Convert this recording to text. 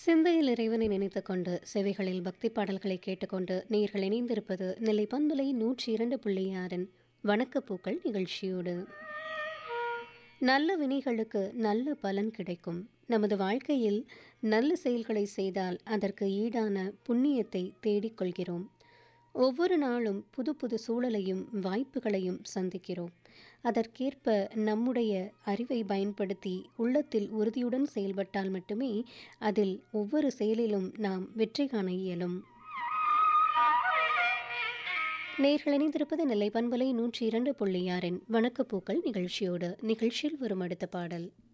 சிந்தையில் இறைவனை நினைத்துக் கொண்டு செவிகளில் பக்தி பாடல்களை கேட்டுக்கொண்டு நேர்கள் இணைந்திருப்பது நெல்லை பண்பலை நூற்றி இரண்டு புள்ளி ஆறின் வணக்கப்பூக்கள் நிகழ்ச்சியோடு நல்ல வினைகளுக்கு நல்ல பலன் கிடைக்கும் நமது வாழ்க்கையில் நல்ல செயல்களை செய்தால் அதற்கு ஈடான புண்ணியத்தை தேடிக்கொள்கிறோம் ஒவ்வொரு நாளும் புது புது சூழலையும் வாய்ப்புகளையும் சந்திக்கிறோம் அதற்கேற்ப நம்முடைய அறிவை பயன்படுத்தி உள்ளத்தில் உறுதியுடன் செயல்பட்டால் மட்டுமே அதில் ஒவ்வொரு செயலிலும் நாம் வெற்றி காண இயலும் நேர்கள் இணைந்திருப்பது நெல்லை பண்பலை நூற்றி இரண்டு புள்ளி ஆறின் வணக்கப்பூக்கள் நிகழ்ச்சியோடு நிகழ்ச்சியில் வரும் அடுத்த பாடல்